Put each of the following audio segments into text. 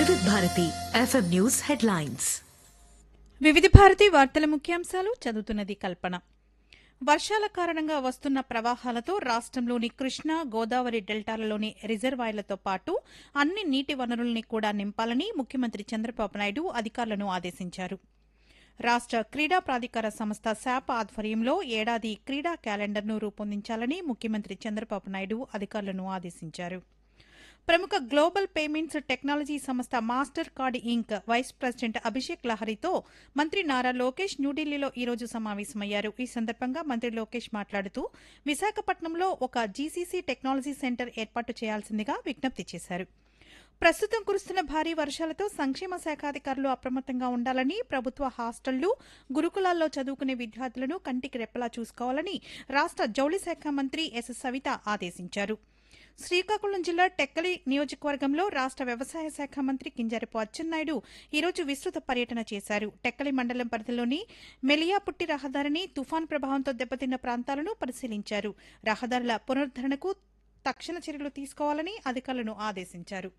వివిధ Bharati FM news headlines వివిధ భారతి వార్తల ముఖ్యాంశాలు చదువుతున్నది కల్పన వర్షాల కారణంగా వస్తున్న ప్రవాహాలతో రాష్ట్రంలోని కృష్ణా గోదావరి డెల్టాలలోని రిజర్వాయర్లతో పాటు అన్ని నీటి వనరుల్ని కూడా నింపాలని ముఖ్యమంత్రి చంద్రబాబు నాయుడు అధికారులను ఆదేశించారు రాష్ట్ర క్రీడా ప్రాధికార సంస్థ శాప్ ఆధ్వర్యంలో ఏడాది క్రీడా క్యాలెండర్ను రూపొందించాలని ముఖ్యమంత్రి చంద్రబాబు నాయుడు అధికారులను ఆదేశించారు ప్రముఖ గ్లోబల్ పేమెంట్స్ టెక్నాలజీ సంస్థ mastercard Inc vice president Abhishek లహరితో మంత్రి నారా లోకేష్ న్యూఢిల్లీలో ఈ రోజు సమావేశమయ్యారు ఈ సందర్భంగా మంత్రి లోకేష్ మాట్లాడుతూ విశాఖపట్నంలో ఒక జీసీసీ టెక్నాలజీ సెంటర్ ఏర్పాటు చేయాల్సిందిగా విజ్ఞప్తి చేశారు ప్రస్తుతం కురుస్తున్న భారీ వర్షాలతో సంక్షేమ శాఖ అధికారులు అప్రమత్తంగా ఉండాలని ప్రభుత్వ హాస్టళ్లు గురుకులాల్లో చదువుకునే విద్యార్థులను కంటికి రెప్పలా చూసుకోవాలని రాష్ట జౌళి శాఖ మంత్రి ఎస్ సవిత ఆదేశించారు శ్రీకాకుళం జిల్లా టెక్కలి నియోజకవర్గంలో రాష్ట వ్యవసాయ శాఖ మంత్రి కింజరపు అచ్చెన్నాయుడు ఈరోజు విస్తృత పర్యటన చేశారు టెక్కలి మండలం పరిధిలోని మెలియాపుట్టి రహదారిని తుఫాన్ ప్రభావంతో దెబ్బతిన్న ప్రాంతాలను పరిశీలించారు రహదారుల పునరుద్దరణకు తక్షణ చర్యలు తీసుకోవాలని అధికారులను ఆదేశించారు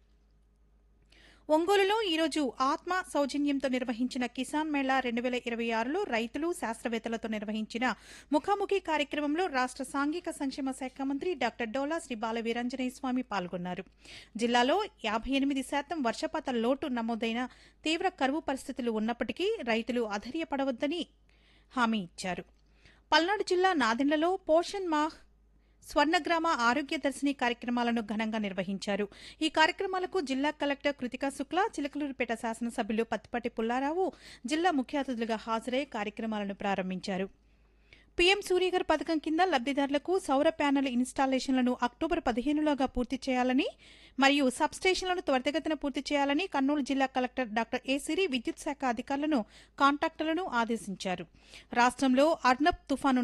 ఒంగోలులో ఈరోజు ఆత్మ సౌజన్యంతో నిర్వహించిన కిసాన్ మేళా రెండు వేల ఇరవై ఆరులో రైతులు శాస్త్రవేత్తలతో నిర్వహించిన ముఖాముఖి కార్యక్రమంలో రాష్ట సాంఘిక సంక్షేమ శాఖ మంత్రి డాక్టర్ డోలా శ్రీ బాల వీరాంజనేయ స్వామి పాల్గొన్నారు జిల్లాలో యాభై ఎనిమిది శాతం వర్షపాత లోటు నమోదైన తీవ్ర కరువు పరిస్థితులు ఉన్నప్పటికీ రైతులు అధైర్యపడవద్దని హామీ ఇచ్చారు పల్నాడు జిల్లా నాదెండ్లలో పోషణ్ మాహ్ స్వర్ణగ్రామ ఆరోగ్య దర్శిని కార్యక్రమాలను ఘనంగా నిర్వహించారు ఈ కార్యక్రమాలకు జిల్లా కలెక్టర్ కృతికా శుక్లా చిలకలూరుపేట శాసనసభ్యులు పత్తిపాటి పుల్లారావు జిల్లా ముఖ్య అతిథులుగా హాజరై కార్యక్రమాలను ప్రారంభించారు పీఎం సూర్యగర్ పథకం కింద లబ్దిదారులకు సౌర ప్యానెల్ ఇన్స్టాలేషన్లను అక్టోబర్ పదిహేనులోగా పూర్తి చేయాలని మరియు సబ్స్టేషన్లను త్వరితగతిన పూర్తి చేయాలని కర్నూలు జిల్లా కలెక్టర్ డాక్టర్ ఏ సిరి విద్యుత్ శాఖ అధికారులను కాంట్రాక్టర్లను ఆదేశించారు రాష్ట్రంలో అర్నబ్ తుఫాను